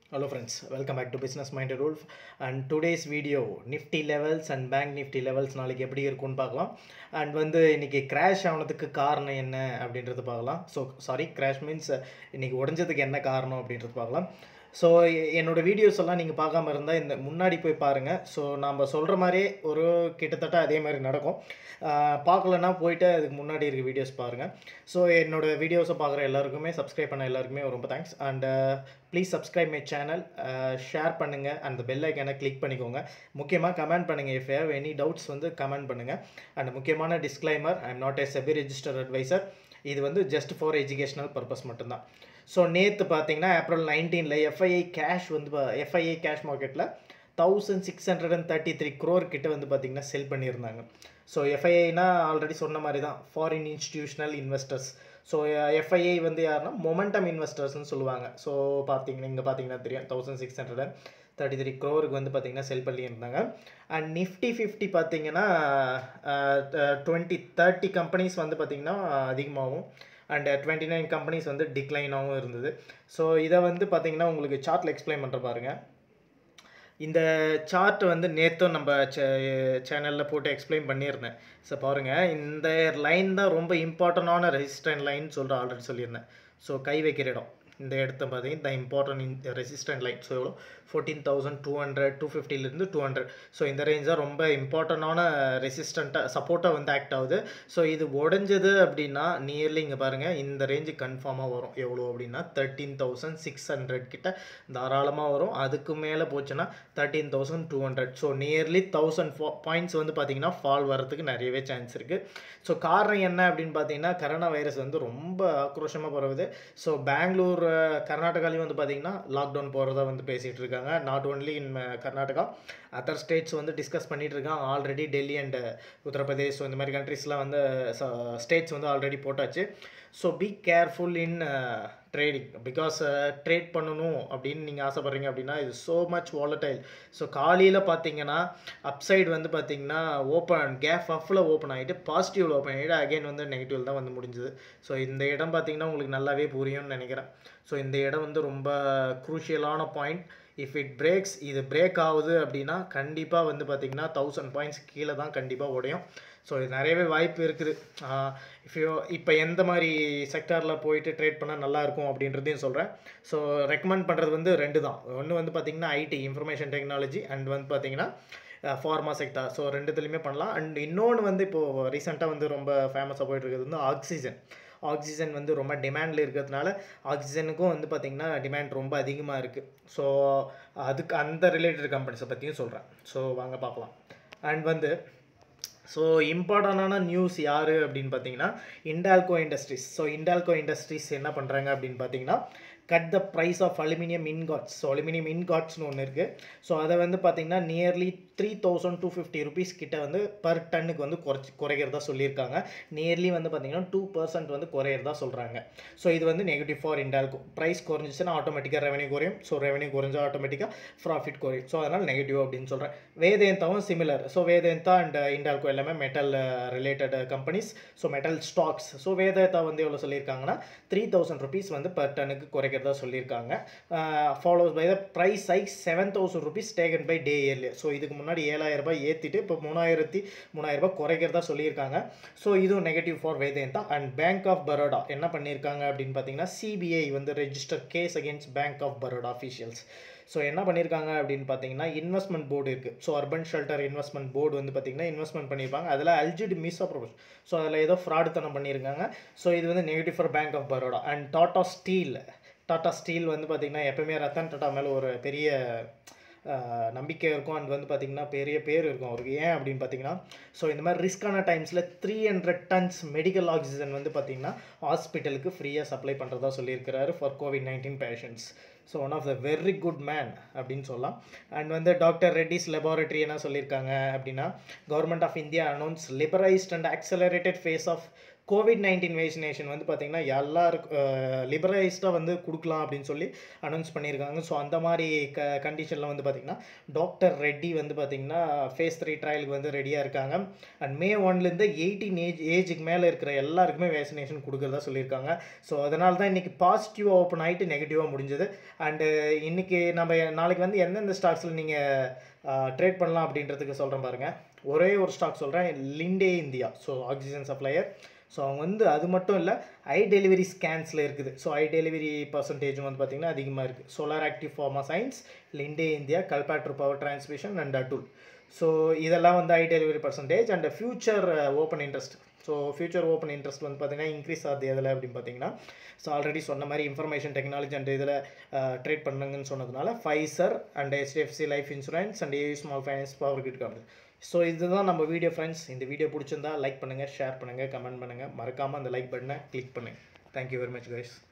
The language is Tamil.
Hello friends, welcome back to Business Minded Wolf and today's video Nifty levels and Bank Nifty levels நாளைக்கு எப்படி இருக்கும்னு பார்க்கலாம் அண்ட் வந்து இன்னைக்கு கிராஷ் ஆனதுக்கு காரணம் என்ன அப்படின்றது பார்க்கலாம் ஸோ சாரி கிராஷ் மீன்ஸ் இன்னைக்கு உடஞ்சதுக்கு என்ன காரணம் அப்படின்றது பார்க்கலாம் ஸோ என்னோட வீடியோஸ் எல்லாம் நீங்கள் பார்க்காம இருந்தால் இந்த முன்னாடி போய் பாருங்கள் ஸோ நம்ம சொல்கிற மாதிரியே ஒரு கிட்டத்தட்ட அதே மாதிரி நடக்கும் ஆஹ் பார்க்கலன்னா போயிட்டு அதுக்கு முன்னாடி இருக்க வீடியோஸ் பாருங்கள் ஸோ என்னோட வீடியோஸை பார்க்குற எல்லாருக்குமே சப்ஸ்கிரைப் பண்ண எல்லாருக்குமே ரொம்ப thanks and please subscribe my channel share பண்ணுங்கள் அந்த பெல் ஐக்கானை கிளிக் பண்ணிக்கோங்க முக்கியமாக கமெண்ட் பண்ணுங்கள் இஃப் ஹேவ் எனி டவுட்ஸ் வந்து கமெண்ட் பண்ணுங்கள் அண்ட் முக்கியமான disclaimer I am not a SEBI register advisor இது வந்து ஜஸ்ட் ஃபார் எஜுகேஷனல் பர்பஸ் மட்டும்தான் ஸோ நேற்று பார்த்தீங்கன்னா ஏப்ரல் நைன்டீனில் எஃப்ஐஐ கேஷ் வந்து எஃப்ஐஐ கேஷ் மார்க்கெட்டில் thousand six hundred and thirty three crore கிட்ட வந்து பார்த்தீங்கன்னா செல் பண்ணியிருந்தாங்க ஸோ எஃப்ஐஐனா ஆல்ரெடி சொன்ன மாதிரி தான் foreign institutional investors so FII வந்து யாருன்னா மொமெண்டம் இன்வெஸ்டர்ஸ்னு சொல்லுவாங்க ஸோ பார்த்தீங்கன்னா இங்கே பார்த்தீங்கன்னா தெரியும் thousand six hundred and thirty three க்ரோருக்கு வந்து பார்த்தீங்கன்னா செல் பண்ணியிருந்தாங்க அண்ட் நிஃப்டி ஃபிஃப்டி பார்த்தீங்கன்னா டுவெண்ட்டி தேர்ட்டி கம்பெனிஸ் வந்து பார்த்தீங்கன்னா அதிகமாகவும் அண்ட் டுவெண்ட்டி நைன் கம்பெனிஸ் வந்து டிக்ளைனாகவும் இருந்தது ஸோ இதை வந்து பார்த்தீங்கன்னா உங்களுக்கு சார்ட்டில் எக்ஸ்பிளைன் பண்ணுற பாருங்கள் இந்த சார்ட் வந்து நேற்றும் நம்ம சேனலில் போட்டு எக்ஸ்பிளைன் பண்ணியிருந்தேன் ஸோ பாருங்கள் இந்த லைன் தான் ரொம்ப இம்பார்ட்டண்டான ரெசிஸ்டன்ட் லைன் சொல்கிற ஆல்ரெடி சொல்லியிருந்தேன் ஸோ கை வைக்கிற இடம் இந்த இடத்த பார்த்தீங்கன்னா the important in resistant line so எவ்வளோ fourteen thousand two hundred to ஃபிஃப்டிலேருந்து டூ ஹண்ட்ரட் ஸோ இந்த ரேஞ்ச் தான் ரொம்ப இம்பார்ட்டண்டான ரெசிஸ்டண்ட்டாக சப்போர்ட்டாக வந்து ஆக்ட் ஆகுது ஸோ இது உடஞ்சது அப்படின்னா நியர்லி இங்கே பாருங்கள் இந்த ரேஞ்சு கன்ஃபார்மாக வரும் எவ்வளோ அப்படின்னா தேர்ட்டீன் தௌசண்ட் சிக்ஸ் ஹண்ட்ரட் கிட்ட தாராளமாக வரும் அதுக்கு மேலே போச்சுன்னா thirteen thousand two hundred so nearly thousand four points வந்து பார்த்திங்கன்னா ஃபால் வரதுக்கு நிறையவே சான்ஸ் இருக்குது ஸோ காரணம் என்ன அப்படின்னு பார்த்தீங்கன்னா கரோனா வைரஸ் வந்து ரொம்ப ஆக்ரோஷமாக பரவுது ஸோ பெங்களூர் கர்நாடகாலையும் வந்து பார்த்திங்கன்னா லாக்டவுன் போகிறதா வந்து பேசிகிட்டு இருக்காங்க not only in Karnataka other states வந்து டிஸ்கஸ் பண்ணிகிட்டு இருக்காங்க already Delhi and Uttar Pradesh so இந்த மாதிரி கண்ட்ரீஸ்லாம் வந்து ஸ்டேட்ஸ் வந்து ஆல்ரெடி போட்டாச்சு so be careful in trading because trade பண்ணணும் அப்படின்னு நீங்கள் ஆசைப்பட்றீங்க அப்படின்னா இது ஸோ மச் வாலடைல் ஸோ காலையில் பார்த்தீங்கன்னா அப்சைடு வந்து பார்த்தீங்கன்னா ஓப்பன் கேப் அஃபில் ஓப்பன் ஆகிட்டு பாசிட்டிவில் ஓப்பன் ஆகிட்டு அகைன் வந்து நெகட்டிவ் தான் வந்து முடிஞ்சுது ஸோ இந்த இடம் பார்த்தீங்கன்னா உங்களுக்கு நல்லாவே புரியும்னு நினைக்கிறேன் ஸோ இந்த இடம் வந்து ரொம்ப குரூஷியலான பாயிண்ட் இஃப் இட் பிரேக்ஸ் இது பிரேக் ஆகுது அப்படின்னா கண்டிப்பாக வந்து பார்த்திங்கன்னா தௌசண்ட் பாயிண்ட்ஸ் கீழே தான் கண்டிப்பாக உடையும் ஸோ இது நிறையவே வாய்ப்பு இருக்குது இஃப் யூ இப்போ எந்த மாதிரி செக்டாரில் போயிட்டு ட்ரேட் பண்ணால் நல்லாயிருக்கும் அப்படின்றதையும் சொல்கிறேன் ஸோ ரெக்கமெண்ட் பண்ணுறது வந்து ரெண்டு தான் ஒன்று வந்து பார்த்திங்கன்னா ஐடி இன்ஃபர்மேஷன் டெக்னாலஜி அண்ட் வந்து பார்த்திங்கன்னா ஃபார்மா செக்டார் ஸோ ரெண்டுத்துலையுமே பண்ணலாம் அண்ட் இன்னொன்று வந்து இப்போது ரீசெண்டாக வந்து ரொம்ப ஃபேமஸாக போயிட்டு இருக்கிறது வந்து ஆக்சிஜன் ஆக்சிஜன் வந்து ரொம்ப டிமாண்டில் இருக்கிறதுனால ஆக்சிஜனுக்கும் வந்து பார்த்திங்கன்னா டிமாண்ட் ரொம்ப அதிகமாக இருக்குது ஸோ அதுக்கு அந்த ரிலேட்டட் கம்பெனிஸை பற்றியும் சொல்கிறேன் ஸோ வாங்க பார்க்கலாம் அண்ட் வந்து ஸோ இம்பார்ட்டண்டான நியூஸ் யார் அப்படின்னு பார்த்தீங்கன்னா Hindalco industries so Hindalco industries என்ன பண்ணுறாங்க அப்படின்னு பார்த்தீங்கன்னா cut the price of aluminium ingots so aluminium இன்காட்ஸ்னு ஒன்று இருக்குது ஸோ அதை வந்து பார்த்திங்கன்னா nearly three thousand two fifty rupees கிட்ட வந்து பர் டன்னுக்கு வந்து குறைச்சி குறைகிறதா சொல்லியிருக்காங்க நியர்லி வந்து பார்த்திங்கன்னா டூ பர்சன்ட் வந்து குறையிறதா சொல்கிறாங்க ஸோ இது வந்து நெகட்டிவ் ஃபார் இண்டால்கோ ப்ரைஸ் குறைஞ்சிச்சுன்னா ஆட்டோமேட்டிக்காக ரெவன்யூ குறையும் ஸோ ரெவன்யூ குறைஞ்சா ஆட்டோமேட்டிக்காக ப்ராஃபிட் குறையும் ஸோ அதனால் நெகட்டிவ் அப்படின்னு சொல்கிறேன் வேதேந்தாவும் similar so Vedanta and Hindalco எல்லாமே metal related companies so metal stocks so Vedanta வந்து எவ்வளோ சொல்லியிருக்காங்கன்னா த்ரீ தௌசண்ட் ருபீஸ் வந்து பர் டன்னுக்கு குறைக்கிறதா சொல்லியிருக்காங்க follows by the price size seven thousand rupees taken by the early so இதுக்கு முன்னாடி ஏழாயிரம் ரூபாய் ஏற்றிட்டு இப்போ மூணாயிரத்தி மூணாயிரம் ரூபாய் குறைக்கிறதா சொல்லியிருக்காங்க ஸோ இதுவும் negative for Vedanta and bank of Baroda என்ன பண்ணியிருக்காங்க அப்படின்னு பார்த்தீங்கன்னா சிபிஐ வந்து register case against bank of Baroda officials so என்ன பண்ணியிருக்காங்க அப்படின்னு பார்த்தீங்கன்னா இன்வெஸ்ட்மெண்ட் போர்டு இருக்குது so urban shelter investment board வந்து பார்த்தீங்கன்னா இன்வெஸ்ட்மெண்ட் பண்ணியிருப்பாங்க அதில் அல்ஜிட் மிஸ் அப்ரோச் ஸோ அதில் ஏதோ ஃப்ராடுத்தனம் பண்ணியிருக்காங்க ஸோ இது வந்து negative for bank of Baroda and Tata steel Tata steel வந்து பார்த்திங்கன்னா எப்பவுமே ரத்தன் டாட்டா மேலே ஒரு பெரிய நம்பிக்கை இருக்கும் அண்ட் வந்து பார்த்திங்கன்னா பெரிய பேர் இருக்கும் அவருக்கு ஏன் அப்படின்னு பார்த்தீங்கன்னா ஸோ இந்த மாதிரி ரிஸ்க்கான டைம்ஸில் three hundred tons medical oxygen வந்து பார்த்திங்கன்னா ஹாஸ்பிட்டலுக்கு ஃப்ரீயாக சப்ளை பண்ணுறதா சொல்லியிருக்கிறாரு for Covid nineteen patients so one of the very good man அப்படின்னு சொல்லலாம் அண்ட் வந்து டாக்டர் ரெட்டிஸ் லெபார்டரி என்ன சொல்லியிருக்காங்க அப்படின்னா government of India announce liberalised and accelerated phase of Covid nineteen vaccination வந்து பார்த்திங்கன்னா எல்லாருக்கும் லிபரலைஸ்டாக வந்து கொடுக்கலாம் அப்படின்னு சொல்லி அனௌன்ஸ் பண்ணியிருக்காங்க ஸோ அந்த மாதிரி க கண்டிஷனில் வந்து பார்த்திங்கன்னா டாக்டர் ரெட்டி வந்து பார்த்திங்கன்னா ஃபேஸ் த்ரீ ட்ரையலுக்கு வந்து ரெடியாக இருக்காங்க அண்ட் மே ஒன்லேருந்து எயிட்டீன் ஏஜ் ஏஜுக்கு மேலே இருக்கிற எல்லாருக்குமே வேக்சினேஷன் கொடுக்குறதா சொல்லியிருக்காங்க ஸோ அதனால தான் இன்றைக்கி பாசிட்டிவாக ஓப்பன் ஆகிட்டு நெகட்டிவாக முடிஞ்சது அண்டு இன்றைக்கி நம்ம நாளைக்கு வந்து எந்தெந்த ஸ்டாக்ஸில் நீங்கள் ட்ரேட் பண்ணலாம் அப்படின்றதுக்கு சொல்கிறேன் பாருங்கள் ஒரே ஒரு ஸ்டாக் சொல்கிறேன் Linde India so oxygen supplier so அவங்க வந்து அது மட்டும் இல்லை ஐ டெலிவரி ஸ்கேன்ஸில் இருக்குது ஸோ ஐ டெலிவரி பர்சன்டேஜும் வந்து பார்த்திங்கன்னா அதிகமாக இருக்குது solar active pharma science Linde India Kalpataru power transmission and Atul so இதெல்லாம் வந்து I delivery percentage and future open interest so future open interest வந்து பார்த்திங்கன்னா இன்க்ரீஸ் ஆகுது எதில் அப்படின்னு பார்த்தீங்கன்னா ஸோ ஆல்ரெடி சொன்ன மாதிரி இன்ஃபர்மேஷன் டெக்னாலஜி அண்ட் இதில் ட்ரேட் பண்ணுங்கன்னு சொன்னதுனால Pfizer and HDFC life insurance and A small finance power kit company so இதுதான் நம்ம வீடியோ ஃப்ரெண்ட்ஸ் இந்த வீடியோ பிடிச்சிருந்தா லைக் பண்ணுங்கள் ஷேர் பண்ணுங்கள் கமெண்ட் பண்ணுங்கள் மறக்காமல் அந்த லைக் பட்டனை கிளிக் பண்ணுங்கள் தேங்க்யூ வெரி மச் கைஸ்